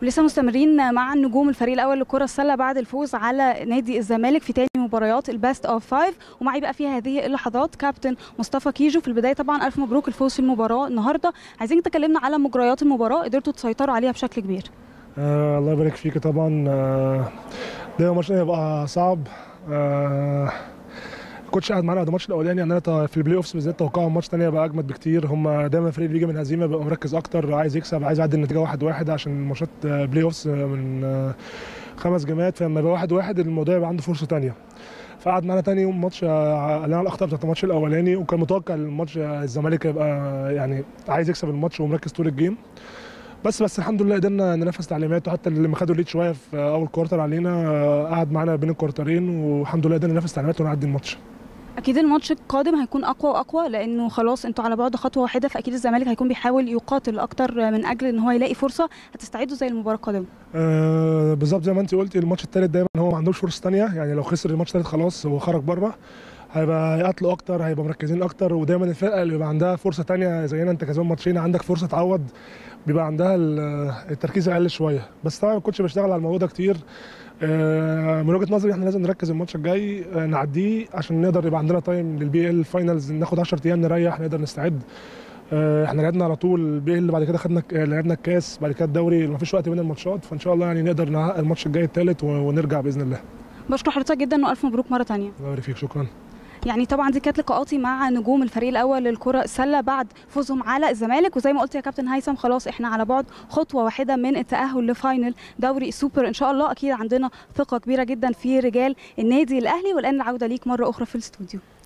ولسه مستمرين مع نجوم الفريق الاول لكره السله بعد الفوز على نادي الزمالك في تاني مباريات الباست اوف فايف ومعي بقى في هذه اللحظات كابتن مصطفى كيجو في البدايه طبعا الف مبروك الفوز في المباراه النهارده عايزين تكلمنا على مجريات المباراه قدرتوا تسيطروا عليها بشكل كبير آه الله يبارك فيك طبعا آه ده ماتش هيبقى صعب آه كنتش قاعد معانا ده الماتش الاولاني يعني انا في البلاي اوفس بالذات توقعوا الماتش الثاني هيبقى اجمد بكتير هم دايما الفريق بيجي من هزيمه بيبقى مركز اكتر عايز يكسب عايز يعدي النتيجه واحد واحد عشان ماتشات بلاي اوفس من آه خمس جيمات فلما يبقى واحد واحد الموضوع يبقى عنده فرصه ثانيه فقعد معانا تاني يوم ماتش علينا الاخطاء بتاعت الماتش الاولاني وكان متوقع الماتش الزمالك يبقى يعني عايز يكسب الماتش ومركز طول الجيم بس بس الحمد لله قدرنا ننفذ تعليماته حتى اللي خدوا الليد شويه في اول كوارتر علينا قعد معانا بين الكوارترين والحمد لله قدرنا ننفذ تعليماته ونعدي الماتش اكيد الماتش القادم هيكون اقوى واقوى لانه خلاص انتوا على بعد خطوه واحده فاكيد الزمالك هيكون بيحاول يقاتل اكتر من اجل ان هو يلاقي فرصه هتستعدوا زي المباراه القادمه آه بالظبط زي ما انت قلتي الماتش الثالث دايما هو ما عندوش فرصه ثانيه يعني لو خسر الماتش الثالث خلاص هو خرج بره هيبقى يقاتلوا اكتر هيبقى مركزين اكتر ودايما الفرقه اللي بيبقى عندها فرصه ثانيه زينا انت كسبان ماتشين عندك فرصه تعوض بيبقى عندها التركيز اقل شويه بس طبعا الكوتش بيشتغل على الموضوع ده كتير من وجهه نظري احنا لازم نركز الماتش الجاي نعديه عشان نقدر يبقى عندنا تايم للبي ال فاينلز ناخد 10 ايام نريح نقدر نستعد احنا لعبنا على طول البي ال بعد كده خدنا لعبنا الكاس بعد كده الدوري ما فيش وقت بين الماتشات فان شاء الله يعني نقدر نحقق الماتش الجاي الثالث ونرجع باذن الله بشكر حضرتك جدا والف مبروك مره ثانيه الله يبارك فيك شكرا يعني طبعا دي كانت لقاءاتي مع نجوم الفريق الاول للكره السله بعد فوزهم على الزمالك وزي ما قلت يا كابتن هيثم خلاص احنا على بعد خطوه واحده من التاهل لفاينل دوري السوبر ان شاء الله اكيد عندنا ثقه كبيره جدا في رجال النادي الاهلي والان العوده ليك مره اخرى في الاستوديو